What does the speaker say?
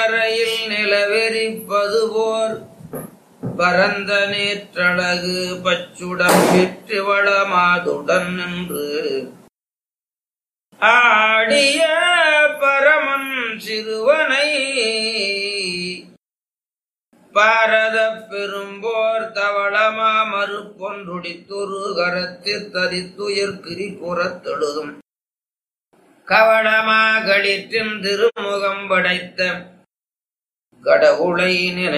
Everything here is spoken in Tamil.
பரந்தரையில் நிலவெறிப்பது போர் பரந்த நேற்றழகு பச்சுடம் பெற்று வளமாதுடன் நின்று ஆடிய பரமன் சிறுவனை பாரத பெரும்போர் தவளமா மறுப்பொன்றுடித்துரு கரத்தில் தரித்துயர் கிரி புறத்தெழுதும் கவளமா களிற்றின் திருமுகம் படைத்த கடவுளை நினை